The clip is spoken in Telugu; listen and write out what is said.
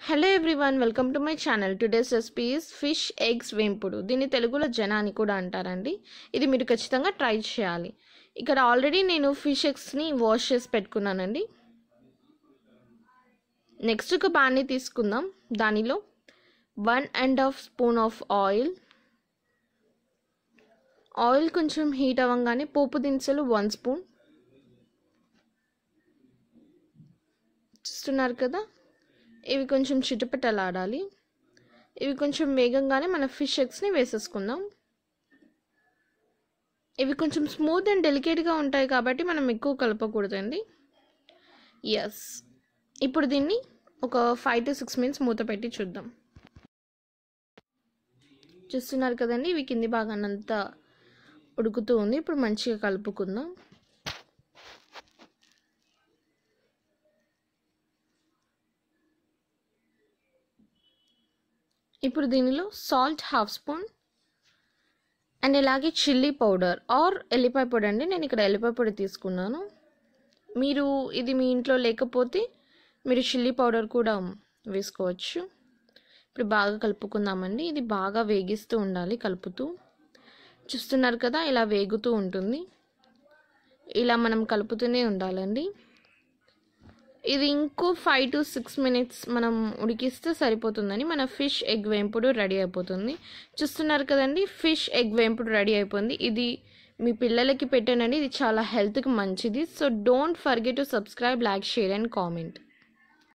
hello everyone welcome to my channel today's recipes fish eggs వేంపుడు దీన్ని తెలుగులో జన అని కూడా అంటారండి ఇది మీరు ఖచ్చితంగా ట్రై చేయాలి ఇక్కడ ఆల్రెడీ నేను ఫిష్ ఎగ్స్ని వాష్ చేసి పెట్టుకున్నానండి నెక్స్ట్ ఒక పాన్ని తీసుకుందాం దానిలో one and half spoon of oil oil కొంచెం హీట్ అవ్వగానే పోపు దినుసులు వన్ స్పూన్ చూస్తున్నారు కదా ఇవి కొంచెం చిటపటలాడాలి ఇవి కొంచెం వేగంగానే మన ఫిష్ ఎగ్స్ని వేసేసుకుందాం ఇవి కొంచెం స్మూత్ అండ్ డెలికేట్గా ఉంటాయి కాబట్టి మనం ఎక్కువ కలపకూడదండి ఎస్ ఇప్పుడు దీన్ని ఒక ఫైవ్ టు సిక్స్ మినిట్స్ మూత పెట్టి చూద్దాం చూస్తున్నారు కదండి ఇవి కింది భాగానంతా ఉడుకుతూ ఉంది ఇప్పుడు మంచిగా కలుపుకుందాం ఇప్పుడు దీనిలో సాల్ట్ హాఫ్ స్పూన్ అండ్ ఇలాగే చిల్లీ పౌడర్ ఆర్ ఎల్లిపాయ పొడి అండి నేను ఇక్కడ ఎల్లిపాయ పొడి తీసుకున్నాను మీరు ఇది మీ ఇంట్లో లేకపోతే మీరు చిల్లీ పౌడర్ కూడా వేసుకోవచ్చు ఇప్పుడు బాగా కలుపుకుందామండి ఇది బాగా వేగిస్తూ ఉండాలి కలుపుతూ చూస్తున్నారు కదా ఇలా వేగుతూ ఉంటుంది ఇలా మనం కలుపుతూనే ఉండాలండి ఇది ఇంకో ఫైవ్ టు సిక్స్ మినిట్స్ మనం ఉడికిస్తే సరిపోతుందని మన ఫిష్ ఎగ్ వేంపుడు రెడీ అయిపోతుంది చూస్తున్నారు కదండి ఫిష్ ఎగ్ వేంపుడు రెడీ అయిపోయింది ఇది మీ పిల్లలకి పెట్టానండి ఇది చాలా హెల్త్కి మంచిది so don't forget to subscribe like share and comment